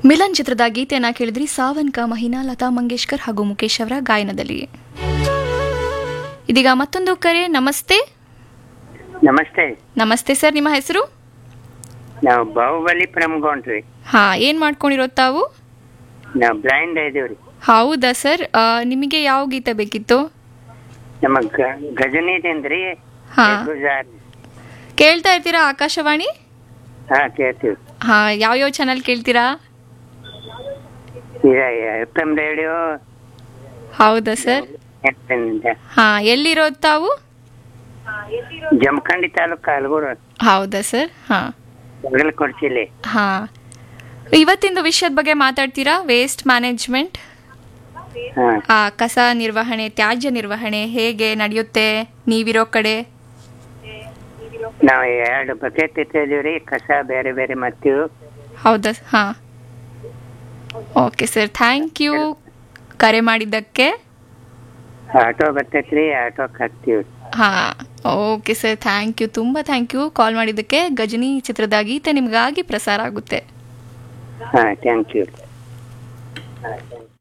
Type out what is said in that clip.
ಮಿಲನ್ ಚಿತ್ರದ ಗೀತೆಯನ್ನ ಕೇಳಿದ್ರಿ ಸಾವನ್ಕ ಮಹಿನಾ ಲತಾ ಮಂಗೇಶ್ಕರ್ ಹಾಗೂ ಮುಖೇಶ್ ಅವರ ಗಾಯನದಲ್ಲಿ ಇದೀಗ ಮತ್ತೊಂದು ಕರೆ ನಮಸ್ತೆ ನಮಸ್ತೆ ನಮಸ್ತೆ ಸರ್ ನಿಮ್ಮ ಹೆಸರು ನಾವು ಬಾಹುಬಲಿ ಪ್ರಮುಖನ್ರಿ ಹಾ ಏನ್ ಮಾಡ್ಕೊಂಡಿರೋ ತಾವು ನಾವು ಬ್ಲೈಂಡ್ ಇದೀವ್ರಿ ಹೌದಾ ಸರ್ ಆ, ನಿಮಗೆ ಯಾವ ಗೀತೆ ಬೇಕಿತ್ತು ನಮ್ಮ ಗ- ಗಜನಿದಿಂದ್ರಿ ಹಾ ಗುಜಾರ್ ಕೇಳ್ತಾ ಇರ್ತೀರಾ ಆಕಾಶವಾಣಿ ಹಾ ಕೇಳ್ತೀವಿ ಹಾ ಯಾವ್ಯಾವ ಚಾನಲ್ ಕೇಳ್ತೀರಾ ಈಗ ಎಫ್ ಎಂ ರೇಡಿಯೋ ಹೌದಾ ಸರ್ ಹಾ ಎಲ್ಲಿರೋದು ತಾವು ಜಮಖಂಡಿ ತಾಲೂಕು ಅಲ್ಗೂರು ಹೌದಾ ಸರ್ ಹಾ ಕೊಡ್ಸಿಲಿ ಹಾ ಇವತ್ತಿಂದು ವಿಷಯದ ಬಗ್ಗೆ ಮಾತಾಡ್ತೀರಾ ವೇಸ್ಟ್ ಮ್ಯಾನೇಜ್ಮೆಂಟ್ ಹಾ ಆ ಕಸ ನಿರ್ವಹಣೆ ತ್ಯಾಜ್ಯ ನಿರ್ವಹಣೆ ಹೇಗೆ ನಡೆಯುತ್ತೆ ನೀವಿರೋ ಕಡೆ ನಾವು ಎರಡು ಬಕೆಟ್ ಇಟ್ಟಿದೀವ್ರಿ ಕಸ ಬೇರೆ ಬೇರೆ ಮಾಡ್ತೀವಿ ಹೌದಾ ಹಾ ಓಕೆ ಸರ್ ಥ್ಯಾಂಕ್ ಯು ಕರೆ ಮಾಡಿದ್ದಕ್ಕೆ ಆಟೋ ಬರ್ತೈತ್ರಿ ಆಟೋಕ್ ಹಾಕ್ತೀವಿ ಹಾ ಓಕೆ ಸರ್ ಥ್ಯಾಂಕ್ ಯು ತುಂಬ ಥ್ಯಾಂಕ್ ಯು ಕಾಲ್ ಮಾಡಿದ್ದಕ್ಕೆ ಗಜನಿ ಚಿತ್ರದ ಗೀತೆ ನಿಮಗಾಗಿ ಪ್ರಸಾರ ಆಗುತ್ತೆ ಹಾ ಥ್ಯಾಂಕ್ ಯು